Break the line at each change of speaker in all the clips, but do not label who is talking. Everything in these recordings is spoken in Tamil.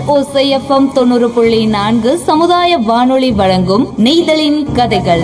ஓசைஎஃப்எம் தொண்ணூறு புள்ளி நான்கு சமுதாய வானொலி வழங்கும் நெய்தலின் கதைகள்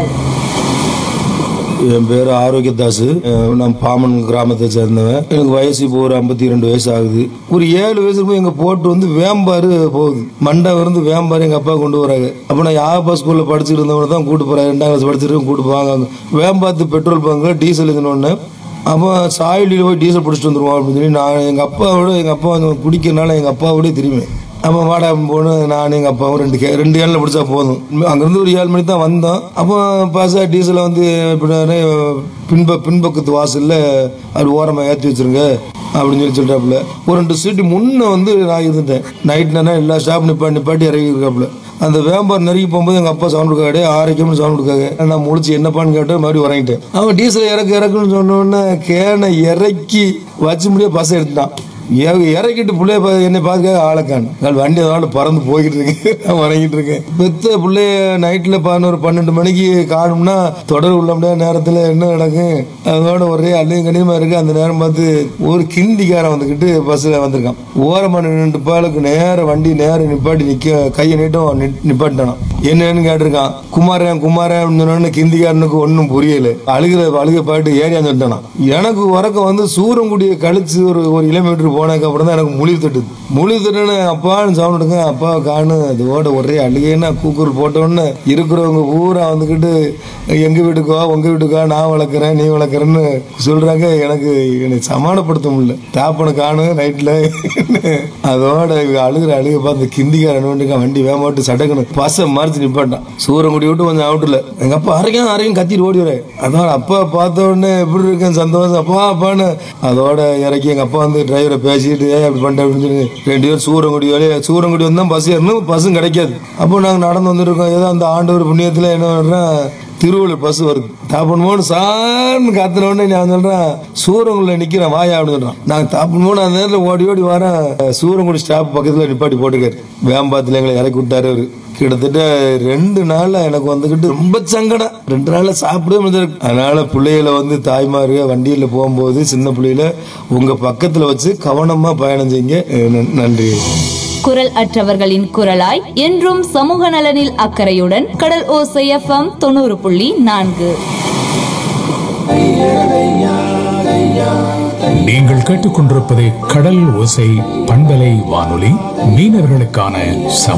என் பேர் ஆரோக்கியதாஸ் அஹ் நான் பாமன் கிராமத்தை சேர்ந்தவன் எனக்கு வயசு இப்போ ஒரு ஐம்பத்தி ரெண்டு வயசு ஆகுது ஒரு ஏழு வயசுக்கு போய் எங்க போட்டு வந்து வேம்பாரு போகுது மண்டை இருந்து வேம்பாரு எங்க அப்பா கொண்டு வராங்க அப்ப நான் யாபா ஸ்கூல்ல படிச்சுட்டு இருந்தவங்க தான் கூட்டு போறாங்க ரெண்டாம் கிளாஸ் படிச்சிருக்கேன் கூட்டு போவாங்க வேம்பாத்து பெட்ரோல் பங்க்ல டீசல் இதுன்னு அப்போ சாயலியில் போய் டீசல் பிடிச்சிட்டு வந்துருவோம் அப்படின்னு சொல்லி நான் எங்கள் அப்பாவோட எங்கள் அப்பா வந்து குடிக்கிறனால எங்கள் அப்பாவோட திரும்பி அப்போ வாடா போன நான் எங்கள் அப்பாவும் ரெண்டு கே ரெண்டு கேனில் பிடிச்சா போதும் அங்கேருந்து ஒரு ஏழு மணிக்கு தான் வந்தோம் அப்போ பாசா டீசலை வந்து இப்படி பின்ப பின்பக்கத்து வாசலில் அது ஓரமாக ஏற்றி வச்சிருங்க அப்படின்னு சொல்லி சொல்லிட்டாப்புல ஒரு ரெண்டு சீட்டு முன்ன வந்து நான் இருந்துட்டேன் நைட் நேரம் எல்லா ஸ்டாப் நிப்பாட்டி நிப்பாட்டி இறங்கி இருக்காப்புல அந்த வேம்பார் நெருங்கி போகும்போது எங்க அப்பா சவுண்ட் கொடுக்காடே ஆரோக்கியம்னு சவுண்ட் கொடுக்காங்க நான் முழிச்சு என்னப்பான்னு கேட்டு மறுபடியும் உறங்கிட்டேன் அவன் டீசல் இறக்கு இறக்குன்னு சொன்ன உடனே கேனை இறக்கி வச்சு முடிய பஸ் எடுத்துட்டான் இற- இறக்கிட்டு பிள்ளைய பா- என்னை பார்க்க ஆளக்கான் நான் வண்டி அதனால பறந்து போய்கிட்டு இருக்கேன் நான் உறங்கிட்டு இருக்கேன் பெத்த பிள்ளைய நைட்ல பதினோரு பன்னெண்டு மணிக்கு காணும்னா தொடர் உள்ள முடியாத நேரத்துல என்ன நடக்கும் அதோட ஒரே அள்ளியும் கனியமா இருக்கு அந்த நேரம் பார்த்து ஒரு கிந்திக்காரன் வந்துக்கிட்டு பஸ்ல வந்திருக்கான் ஓரமான நின்று பாலுக்கு நேர வண்டி நேரம் நிப்பாட்டி நிக்க கையை நீட்டும் நி- நிப்பாட்டினான் என்னன்னு கேட்டிருக்கான் குமாரன் குமாரன் சொன்னோன்னு கிந்திக்காரனுக்கு ஒன்றும் புரியல அழுகிற அழுக பாட்டு ஏரியான்னு சொல்லிட்டான் எனக்கு உறக்கம் வந்து சூரங்குடியை கழிச்சு ஒரு ஒரு கிலோமீட்டர் போனதுக்கு அப்புறம் தான் எனக்கு முழி தட்டுது முழி தட்டுன்னு அப்பான்னு சவுண்ட் எடுங்க அப்பா காணு அதோட ஒரே அழுகைன்னா கூக்குரல் போட்டோன்னு இருக்கிறவங்க பூரா வந்துக்கிட்டு எங்க வீட்டுக்கோ உங்க வீட்டுக்கோ நான் வளர்க்குறேன் நீ வளர்க்குறேன்னு சொல்றாங்க எனக்கு என்னை சமாளப்படுத்த முடியல தாப்பனை காணு நைட்ல அதோட இவங்க அழுகிற அழுகை பார்த்து கிந்திக்காரன் வந்துட்டு வண்டி வேமாட்டு சடக்குன்னு பசை மறைச்சு நிப்பாட்டான் சூரங்குடி விட்டு கொஞ்சம் அவுட்டுல எங்க அப்பா அரைக்கும் அரைக்கும் கத்திட்டு ஓடி வரேன் அதோட அப்பா பார்த்த உடனே எப்படி இருக்கேன் சந்தோஷம் அப்பா அப்பான்னு அதோட இறக்கி எங்க அப்பா வந்து டிரைவரை பேசிட்டு ஏன் அப்படி பண்ணிட்டேன் அப்படின்னு சொல்லி ரெண்டு பேரும் சூரங்குடி வழியா சூரங்குடி வந்தா பஸ் ஏறணும் பஸ்ஸும் கிடைக்காது அப்போ நாங்க நடந்து வந்துருக்கோம் ஏதோ அந்த ஆண்டவர் புண்ணியத்துல என்ன பண்றேன் திருவள்ளூர் பஸ் வருது தாப்பன் மோடு சார்னு கத்துன உடனே நான் சொல்றேன் சூரங்குடியில் நிக்கிறேன் வாயா அப்படின்னு சொல்றான் நான் தாப்பன் மோடு அந்த நேரத்தில் ஓடி ஓடி வரேன் சூரங்குடி ஸ்டாப் பக்கத்துல நிப்பாட்டி போட்டுக்காரு வேம்பாத்துல எங்களை இறக்கி விட்டாரு அவரு கிட்டத்தட்ட ரெண்டு நாள்ல எனக்கு வந்துகிட்டு ரொம்ப சங்கடம் ரெண்டு நாள்ல சாப்பிடவே முடியாது அதனால பிள்ளைகளை வந்து தாய்மாரு வண்டியில போகும்போது சின்ன பிள்ளைகளை உங்க பக்கத்துல வச்சு கவனமா பயணம் செய்யுங்க அஹ் நன்- நன்றி
குரல் அற்றவர்களின் குரலாய் என்றும் சமூக நலனில் அக்கறையுடன் கடல் ஓசைஎஃப்எம் தொண்ணூறு புள்ளி நான்கு
நீங்கள் கேட்டுக்கொண்டிருப்பது கடல் ஓசை பண்பலை வானொலி மீனவர்களுக்கான சம